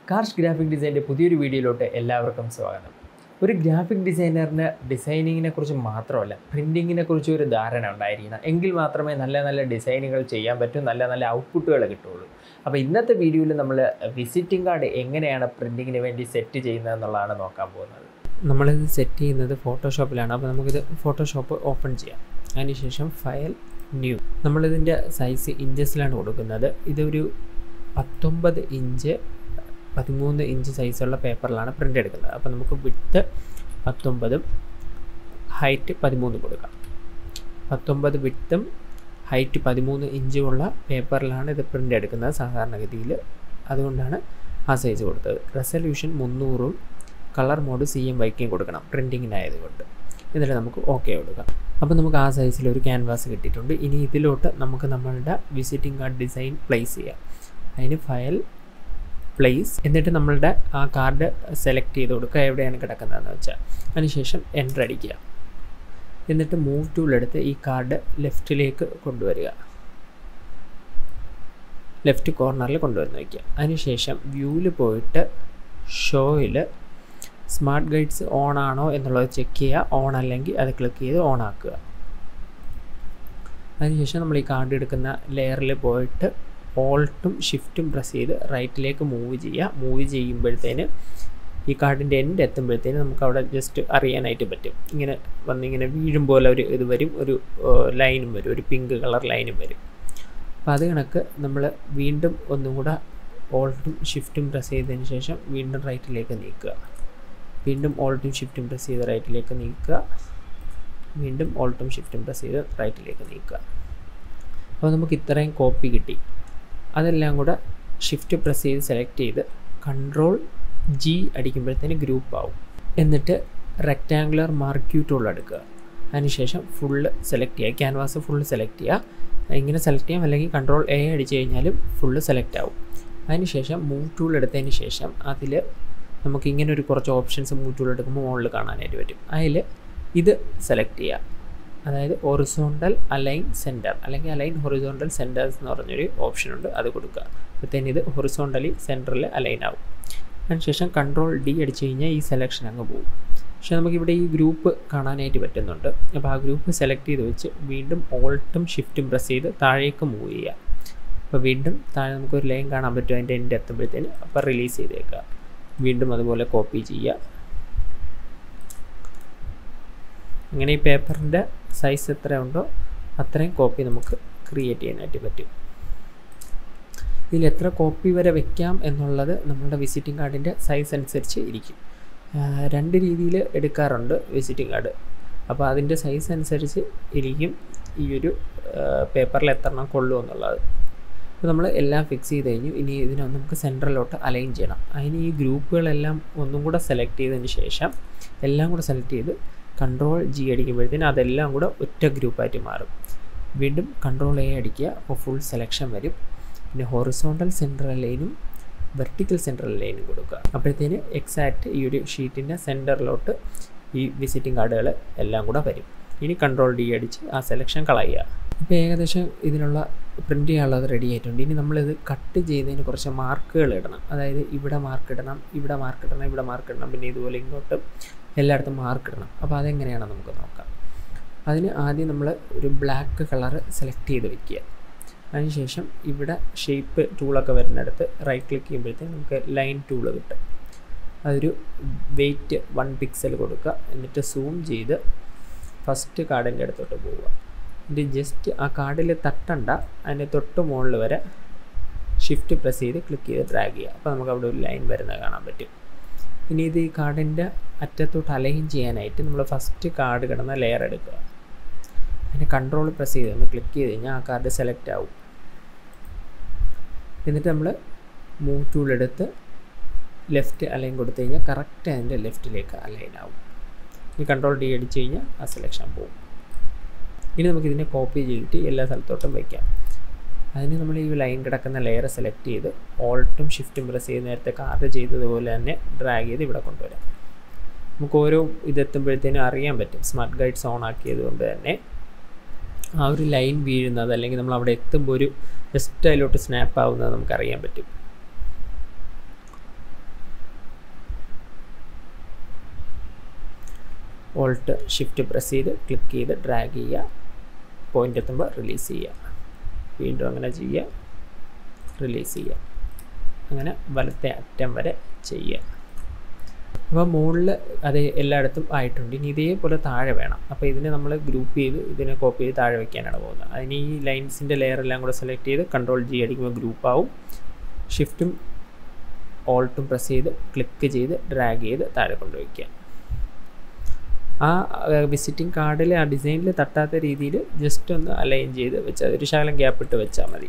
കാർഷ് graphic ഡിസൈൻ്റെ പുതിയൊരു വീഡിയോയിലോട്ട് എല്ലാവർക്കും സ്വാഗതം ഒരു ഗ്രാഫിക് ഡിസൈനറിന് ഡിസൈനിങ്ങിനെ കുറിച്ച് മാത്രമല്ല പ്രിൻറ്റിങ്ങിനെ കുറിച്ച് ഒരു ധാരണ ഉണ്ടായിരിക്കണം എങ്കിൽ മാത്രമേ നല്ല നല്ല ഡിസൈനുകൾ ചെയ്യാൻ പറ്റൂ നല്ല നല്ല ഔട്ട്പുട്ടുകൾ കിട്ടുള്ളൂ അപ്പോൾ ഇന്നത്തെ വീഡിയോയിൽ നമ്മൾ വിസിറ്റിംഗ് കാർഡ് എങ്ങനെയാണ് പ്രിൻറ്റിങ്ങിന് വേണ്ടി സെറ്റ് ചെയ്യുന്നത് എന്നുള്ളതാണ് നോക്കാൻ പോകുന്നത് നമ്മളിത് സെറ്റ് ചെയ്യുന്നത് ഫോട്ടോഷോപ്പിലാണ് അപ്പോൾ നമുക്കിത് ഫോട്ടോഷോപ്പ് ഓപ്പൺ ചെയ്യാം അതിനുശേഷം ഫയൽ ന്യൂ നമ്മളിതിൻ്റെ സൈസ് ഇഞ്ചസിലാണ് കൊടുക്കുന്നത് ഇതൊരു പത്തൊമ്പത് ഇഞ്ച് പതിമൂന്ന് ഇഞ്ച് സൈസുള്ള പേപ്പറിലാണ് പ്രിൻ്റ് എടുക്കുന്നത് അപ്പോൾ നമുക്ക് വിട്ട് പത്തൊമ്പതും ഹൈറ്റ് പതിമൂന്ന് കൊടുക്കാം പത്തൊമ്പത് വിട്ടും ഹൈറ്റ് പതിമൂന്ന് ഇഞ്ചുമുള്ള പേപ്പറിലാണ് ഇത് പ്രിൻ്റ് എടുക്കുന്നത് സാധാരണഗതിയിൽ അതുകൊണ്ടാണ് ആ സൈസ് കൊടുത്തത് റെസല്യൂഷൻ മുന്നൂറും കളർ മോഡ് സി എം വൈക്കും കൊടുക്കണം പ്രിൻറ്റിങ്ങിനായതുകൊണ്ട് എന്നിട്ട് നമുക്ക് ഓക്കെ കൊടുക്കാം അപ്പോൾ നമുക്ക് ആ സൈസിൽ ഒരു ക്യാൻവാസ് കിട്ടിയിട്ടുണ്ട് ഇനി ഇതിലോട്ട് നമുക്ക് നമ്മളുടെ വിസിറ്റിംഗ് കാർഡ് ഡിസൈൻ പ്ലേസ് ചെയ്യാം അതിന് ഫയൽ പ്ലേസ് എന്നിട്ട് നമ്മളുടെ ആ കാർഡ് സെലക്ട് ചെയ്ത് കൊടുക്കുക എവിടെയാണ് കിടക്കുന്നതെന്ന് വെച്ചാൽ അതിനുശേഷം എൻ്റർ അടിക്കുക എന്നിട്ട് മൂവ് ടൂൾ എടുത്ത് ഈ കാർഡ് ലെഫ്റ്റിലേക്ക് കൊണ്ടുവരിക ലെഫ്റ്റ് കോർണറിൽ കൊണ്ടുവന്ന് വയ്ക്കുക അതിനുശേഷം വ്യൂവിൽ പോയിട്ട് ഷോയിൽ സ്മാർട്ട് ഗൈഡ്സ് ഓൺ ആണോ എന്നുള്ളത് ചെക്ക് ചെയ്യുക ഓൺ അല്ലെങ്കിൽ അത് ക്ലിക്ക് ചെയ്ത് ഓൺ ആക്കുക അതിനുശേഷം നമ്മൾ ഈ കാർഡ് എടുക്കുന്ന ലെയറിൽ പോയിട്ട് ഓൾട്ടും ഷിഫ്റ്റും പ്രസ് ചെയ്ത് റൈറ്റിലേക്ക് മൂവ് ചെയ്യുക മൂവ് ചെയ്യുമ്പോഴത്തേന് ഈ കാർഡിൻ്റെ എൻഡ് എത്തുമ്പോഴത്തേന് നമുക്ക് അവിടെ ജസ്റ്റ് അറിയാനായിട്ട് പറ്റും ഇങ്ങനെ വന്നിങ്ങനെ വീഴും പോലെ ഒരു ഇത് വരും ഒരു ലൈനും വരും ഒരു പിങ്ക് കളർ ലൈനും വരും അപ്പോൾ അത് കണക്ക് നമ്മൾ വീണ്ടും ഒന്നും കൂടെ ഓൾട്ടും ഷിഫ്റ്റും പ്രസ് ചെയ്തതിന് ശേഷം വീണ്ടും റൈറ്റിലേക്ക് നീക്കുക വീണ്ടും ഓൾട്ടും ഷിഫ്റ്റും പ്രസ് ചെയ്ത് റൈറ്റിലേക്ക് നീക്കുക വീണ്ടും ഓൾട്ടും ഷിഫ്റ്റും പ്രസ് ചെയ്ത് റൈറ്റിലേക്ക് നീക്കുക അപ്പോൾ നമുക്ക് ഇത്രയും കോപ്പി കിട്ടി അതെല്ലാം കൂടെ ഷിഫ്റ്റ് പ്രസ് ചെയ്ത് സെലക്ട് ചെയ്ത് കൺട്രോൾ ജി അടിക്കുമ്പോഴത്തേന് ഗ്രൂപ്പ് ആവും എന്നിട്ട് റെക്റ്റാങ്കുലർ മാർക്യൂ ടൂൾ എടുക്കുക അതിനുശേഷം ഫുള്ള് സെലക്ട് ചെയ്യുക ക്യാൻവാസ് ഫുള്ള് സെലക്ട് ചെയ്യുക ഇങ്ങനെ സെലക്ട് ചെയ്യാം അല്ലെങ്കിൽ കൺട്രോൾ എ അടിച്ച് കഴിഞ്ഞാലും ഫുള്ള് സെലക്ട് ആവും അതിനുശേഷം മൂവ് ടൂൾ എടുത്തതിന് ശേഷം അതിൽ നമുക്ക് ഇങ്ങനെ ഒരു കുറച്ച് ഓപ്ഷൻസ് മൂവ് ടൂൾ എടുക്കുമ്പോൾ മുകളിൽ കാണാനായിട്ട് പറ്റും അതിൽ ഇത് സെലക്ട് ചെയ്യുക അതായത് ഒറിസോണ്ടൽ അലൈൻ സെൻറ്റർ അല്ലെങ്കിൽ അലൈൻ ഹൊറിസോണ്ടൽ സെൻറ്റേഴ്സ് എന്ന് പറഞ്ഞൊരു ഓപ്ഷൻ ഉണ്ട് അത് കൊടുക്കുക അപ്പോഴത്തേന് ഇത് ഹൊറിസോണ്ടലി സെൻറ്ററിൽ അലൈൻ ആവും അതിനുശേഷം കൺട്രോൾ ഡി അടിച്ചു കഴിഞ്ഞാൽ ഈ സെലക്ഷൻ അങ്ങ് പോകും പക്ഷേ നമുക്കിവിടെ ഈ ഗ്രൂപ്പ് കാണാനായിട്ട് പറ്റുന്നുണ്ട് അപ്പോൾ ആ ഗ്രൂപ്പ് സെലക്ട് ചെയ്ത് വെച്ച് വീണ്ടും ഓൾട്ടും ഷിഫ്റ്റും പ്രസ് ചെയ്ത് താഴേക്ക് മൂവ് ചെയ്യുക അപ്പോൾ വീണ്ടും താഴെ നമുക്കൊരു ലൈൻ കാണാൻ പറ്റും അതിൻ്റെ എൻഡ് എത്തുമ്പോഴത്തേന് അപ്പോൾ റിലീസ് ചെയ്തേക്കുക വീണ്ടും അതുപോലെ കോപ്പി ചെയ്യുക അങ്ങനെ ഈ പേപ്പറിൻ്റെ സൈസ് എത്ര ഉണ്ടോ അത്രയും കോപ്പി നമുക്ക് ക്രിയേറ്റ് ചെയ്യാനായിട്ട് പറ്റും ഇതിൽ എത്ര കോപ്പി വരെ വെക്കാം എന്നുള്ളത് നമ്മളുടെ വിസിറ്റിംഗ് കാർഡിൻ്റെ സൈസ് അനുസരിച്ച് ഇരിക്കും രണ്ട് രീതിയിൽ എടുക്കാറുണ്ട് വിസിറ്റിംഗ് കാർഡ് അപ്പോൾ അതിൻ്റെ സൈസ് അനുസരിച്ച് ഇരിക്കും ഈ ഒരു പേപ്പറിൽ എത്ര എണ്ണം കൊള്ളും എന്നുള്ളത് അപ്പോൾ നമ്മൾ എല്ലാം ഫിക്സ് ചെയ്ത് കഴിഞ്ഞു ഇനി ഇതിനെ നമുക്ക് സെൻട്രലിലോട്ട് അലൈൻ ചെയ്യണം അതിന് ഈ ഗ്രൂപ്പുകളെല്ലാം ഒന്നും കൂടെ സെലക്ട് ചെയ്തതിന് ശേഷം എല്ലാം കൂടെ സെലക്ട് ചെയ്ത് കൺട്രോൾ ജി അടിക്കുമ്പോഴത്തേന് അതെല്ലാം കൂടെ ഒറ്റ ഗ്രൂപ്പായിട്ട് മാറും വീണ്ടും കൺട്രോൾ എ അടിക്കുക അപ്പോൾ ഫുൾ സെലക്ഷൻ വരും പിന്നെ ഹൊറിസോണ്ടൽ സെൻട്രൽ ലൈനും വെർട്ടിക്കൽ സെൻട്രൽ ലൈനും കൊടുക്കുക അപ്പോഴത്തേന് എക്സാക്റ്റ് ഈ ഒരു ഷീറ്റിൻ്റെ സെൻറ്ററിലോട്ട് ഈ വിസിറ്റിംഗ് കാർഡുകൾ എല്ലാം കൂടെ വരും ഇനി കൺട്രോൾ ഡി അടിച്ച് ആ സെലക്ഷൻ കളയുക ഇപ്പോൾ ഏകദേശം ഇതിനുള്ള പ്രിൻ്റ് ചെയ്യാനുള്ളത് റെഡി ആയിട്ടുണ്ട് ഇനി നമ്മളിത് കട്ട് ചെയ്തതിന് കുറച്ച് മാർക്കുകൾ ഇടണം അതായത് ഇവിടെ മാർക്ക് ഇടണം ഇവിടെ മാർക്ക് ഇടണം ഇവിടെ മാർക്ക് ഇടണം പിന്നെ ഇതുപോലെ ഇങ്ങോട്ട് എല്ലായിടത്തും മാർക്ക് ഇടണം അപ്പോൾ അതെങ്ങനെയാണ് നമുക്ക് നോക്കാം അതിന് ആദ്യം നമ്മൾ ഒരു ബ്ലാക്ക് കളറ് സെലക്ട് ചെയ്ത് വെക്കുക അതിനുശേഷം ഇവിടെ ഷേപ്പ് ടൂളൊക്കെ വരുന്നിടത്ത് റൈറ്റ് ക്ലിക്ക് ചെയ്യുമ്പോഴത്തേക്ക് നമുക്ക് ലൈൻ ടൂള് കിട്ടും അതൊരു വെയിറ്റ് വൺ പിക്സൽ കൊടുക്കുക എന്നിട്ട് സൂം ചെയ്ത് ഫസ്റ്റ് കാർഡിൻ്റെ അടുത്തോട്ട് പോവുക എന്നിട്ട് ജസ്റ്റ് ആ കാർഡിൽ തട്ടണ്ട അതിൻ്റെ തൊട്ട് മുകളിൽ വരെ ഷിഫ്റ്റ് പ്രസ് ചെയ്ത് ക്ലിക്ക് ചെയ്ത് ഡ്രാഗ് ചെയ്യുക അപ്പോൾ നമുക്ക് അവിടെ ഒരു ലൈൻ വരുന്നത് കാണാൻ പറ്റും ഇനി ഇത് ഈ കാർഡിൻ്റെ അറ്റത്തോട്ട് അലൈൻ ചെയ്യാനായിട്ട് നമ്മൾ ഫസ്റ്റ് കാർഡ് കിടന്ന ലെയർ എടുക്കുക അതിന് കൺട്രോൾ പ്രസ് ചെയ്ത് ഒന്ന് ക്ലിക്ക് ചെയ്ത് കഴിഞ്ഞാൽ ആ കാർഡ് സെലക്ട് ആവും എന്നിട്ട് നമ്മൾ മൂവ് ടൂൾ എടുത്ത് ലെഫ്റ്റ് അലൈൻ കൊടുത്തു കഴിഞ്ഞാൽ കറക്റ്റ് അതിൻ്റെ ലെഫ്റ്റിലേക്ക് അലൈൻ ആവും ഈ കൺട്രോൾ ഡി അടിച്ച് കഴിഞ്ഞാൽ ആ സെലക്ഷൻ പോകും ഇനി നമുക്കിതിനെ കോപ്പി ചെയ്തിട്ട് എല്ലാ സ്ഥലത്തോട്ടും വയ്ക്കാം അതിന് നമ്മൾ ഈ ലൈൻ കിടക്കുന്ന ലെയർ സെലക്ട് ചെയ്ത് ഓൾട്ടും ഷിഫ്റ്റും പ്രസ് ചെയ്ത് നേരത്തെ കാർഡ് ചെയ്തതുപോലെ തന്നെ ഡ്രാഗ് ചെയ്ത് ഇവിടെ കൊണ്ടുവരാം നമുക്ക് ഓരോ ഇതെത്തുമ്പോഴത്തേനും അറിയാൻ പറ്റും സ്മാർട്ട് ഗൈഡ്സ് ഓൺ ആക്കിയത് കൊണ്ട് തന്നെ ആ ഒരു ലൈൻ വീഴുന്നത് അല്ലെങ്കിൽ നമ്മൾ അവിടെ എത്തുമ്പോൾ ഒരു ജസ്റ്റ് അതിലോട്ട് സ്നാപ്പ് ആവുന്നത് നമുക്കറിയാൻ പറ്റും ഓൾട്ട് ഷിഫ്റ്റ് പ്രസ് ചെയ്ത് ക്ലിക്ക് ചെയ്ത് ഡ്രാഗ് ചെയ്യുക പോയിൻ്റ് എത്തുമ്പോൾ റിലീസ് ചെയ്യുക വീണ്ടും അങ്ങനെ ചെയ്യുക റിലീസ് ചെയ്യുക അങ്ങനെ വലത്തെ അറ്റം വരെ ചെയ്യുക അപ്പോൾ മുകളിൽ അത് എല്ലായിടത്തും ആയിട്ടുണ്ട് ഇനി ഇതേപോലെ താഴെ വേണം അപ്പോൾ ഇതിനെ നമ്മൾ ഗ്രൂപ്പ് ചെയ്ത് ഇതിനെ കോപ്പി ചെയ്ത് താഴെ വെക്കാനാണ് പോകുന്നത് അതിന് ഈ ലൈൻസിൻ്റെ ലെയർ എല്ലാം കൂടെ സെലക്ട് ചെയ്ത് കൺട്രോൾ ജി അടിക്കുമ്പോൾ ഗ്രൂപ്പ് ആവും ഷിഫ്റ്റും ഓൾട്ടും പ്രസ് ചെയ്ത് ക്ലിക്ക് ചെയ്ത് ഡ്രാഗ് ചെയ്ത് താഴെ കൊണ്ടുവയ്ക്കുക ആ വിസിറ്റിംഗ് കാർഡിലെ ആ ഡിസൈനിൽ തട്ടാത്ത രീതിയിൽ ജസ്റ്റ് ഒന്ന് അലൈൻ ചെയ്ത് വെച്ചാൽ ഒരു ശകലം ഗ്യാപ്പ് ഇട്ട് വെച്ചാൽ മതി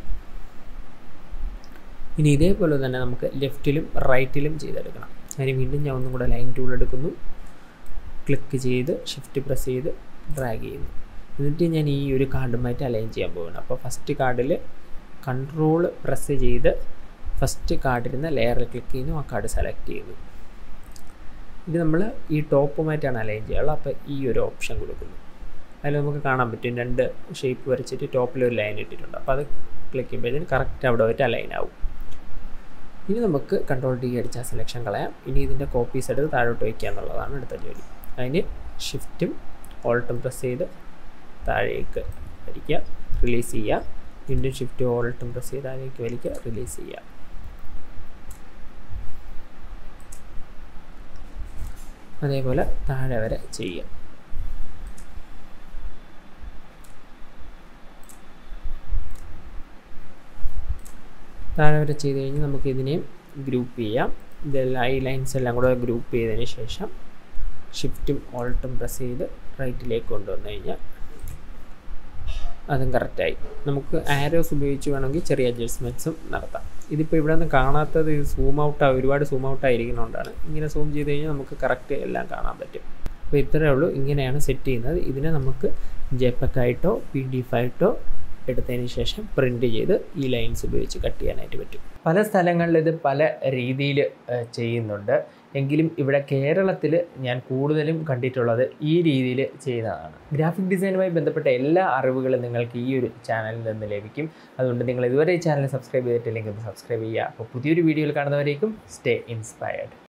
ഇനി ഇതേപോലെ തന്നെ നമുക്ക് ലെഫ്റ്റിലും റൈറ്റിലും ചെയ്തെടുക്കണം അതിന് വീണ്ടും ഞാൻ ഒന്നും കൂടെ ലൈൻ ടൂൾ എടുക്കുന്നു ക്ലിക്ക് ചെയ്ത് ഷിഫ്റ്റ് പ്രസ് ചെയ്ത് ഡ്രാഗ് ചെയ്യുന്നു എന്നിട്ട് ഞാൻ ഈ ഒരു കാർഡുമായിട്ട് അലൈൻ ചെയ്യാൻ പോവുകയാണ് അപ്പോൾ ഫസ്റ്റ് കാർഡിൽ കൺട്രോൾ പ്രസ് ചെയ്ത് ഫസ്റ്റ് കാർഡിരുന്ന ലെയറിൽ ക്ലിക്ക് ചെയ്യുന്നു ആ കാർഡ് സെലക്ട് ചെയ്യുന്നു ഇത് നമ്മൾ ഈ ടോപ്പുമായിട്ടാണ് അലൈൻ ചെയ്യാനുള്ളത് അപ്പോൾ ഈ ഒരു ഓപ്ഷൻ കൊടുക്കുന്നു അതിൽ നമുക്ക് കാണാൻ പറ്റും രണ്ട് ഷേപ്പ് വരച്ചിട്ട് ടോപ്പിൽ ഒരു ലൈൻ ഇട്ടിട്ടുണ്ട് അപ്പോൾ അത് ക്ലിക്ക് ചെയ്യുമ്പോഴത്തേന് കറക്റ്റ് അവിടെ പോയിട്ട് അലൈൻ ആവും ഇനി നമുക്ക് കൺട്രോൾ ഡി അടിച്ച സെലക്ഷൻ കളയാം ഇനി ഇതിൻ്റെ കോപ്പീസ് എടുത്ത് താഴോട്ട് വയ്ക്കുക എന്നുള്ളതാണ് അടുത്ത ജോലി അതിന് ഷിഫ്റ്റും ഓൾട്ടും പ്രസ് ചെയ്ത് താഴേക്ക് വലിക്കുക റിലീസ് ചെയ്യുക വീണ്ടും ഷിഫ്റ്റ് ഓൾട്ടും പ്രസ് ചെയ്ത് താഴേക്ക് വലിക്കുക റിലീസ് ചെയ്യുക അതേപോലെ താഴെ വരെ ചെയ്യുക താഴെ വരെ ചെയ്ത് കഴിഞ്ഞ് നമുക്ക് ഇതിനെയും ഗ്രൂപ്പ് ചെയ്യാം ഇതെല്ലാം ഈ ലൈൻസ് എല്ലാം കൂടെ ഗ്രൂപ്പ് ചെയ്തതിന് ശേഷം ഷിഫ്റ്റും ഓൾട്ടും പ്രസ് ചെയ്ത് റൈറ്റിലേക്ക് കൊണ്ടുവന്നു കഴിഞ്ഞാൽ അതും കറക്റ്റായി നമുക്ക് ആരോസ് ഉപയോഗിച്ച് വേണമെങ്കിൽ ചെറിയ അഡ്ജസ്റ്റ്മെൻറ്റ്സും നടത്താം ഇതിപ്പോൾ ഇവിടെ നിന്ന് കാണാത്തത് സൂം ഔട്ട് ഒരുപാട് സൂം ഔട്ട് ആയിരിക്കുന്നതുകൊണ്ടാണ് ഇങ്ങനെ സൂം ചെയ്ത് കഴിഞ്ഞാൽ നമുക്ക് കറക്റ്റ് എല്ലാം കാണാൻ പറ്റും അപ്പോൾ ഇത്രയേ ഉള്ളൂ ഇങ്ങനെയാണ് സെറ്റ് ചെയ്യുന്നത് ഇതിനെ നമുക്ക് ജെപെക് ആയിട്ടോ പി ഡി എഫ് ആയിട്ടോ എടുത്തതിന് ശേഷം പ്രിൻ്റ് ചെയ്ത് ഈ ലൈൻസ് ഉപയോഗിച്ച് കട്ട് ചെയ്യാനായിട്ട് പറ്റും പല സ്ഥലങ്ങളിൽ ഇത് പല രീതിയിൽ ചെയ്യുന്നുണ്ട് എങ്കിലും ഇവിടെ കേരളത്തിൽ ഞാൻ കൂടുതലും കണ്ടിട്ടുള്ളത് ഈ രീതിയിൽ ചെയ്യുന്നതാണ് ഗ്രാഫിക് ഡിസൈനുമായി ബന്ധപ്പെട്ട എല്ലാ അറിവുകളും നിങ്ങൾക്ക് ഈ ഒരു ചാനലിൽ നിന്ന് ലഭിക്കും അതുകൊണ്ട് നിങ്ങൾ ഇതുവരെ ഈ ചാനൽ സബ്സ്ക്രൈബ് ചെയ്തിട്ടില്ലെങ്കിൽ ഒന്ന് സബ്സ്ക്രൈബ് ചെയ്യുക അപ്പോൾ പുതിയൊരു വീഡിയോയിൽ കാണുന്നവരേക്കും സ്റ്റേ ഇൻസ്പയർഡ്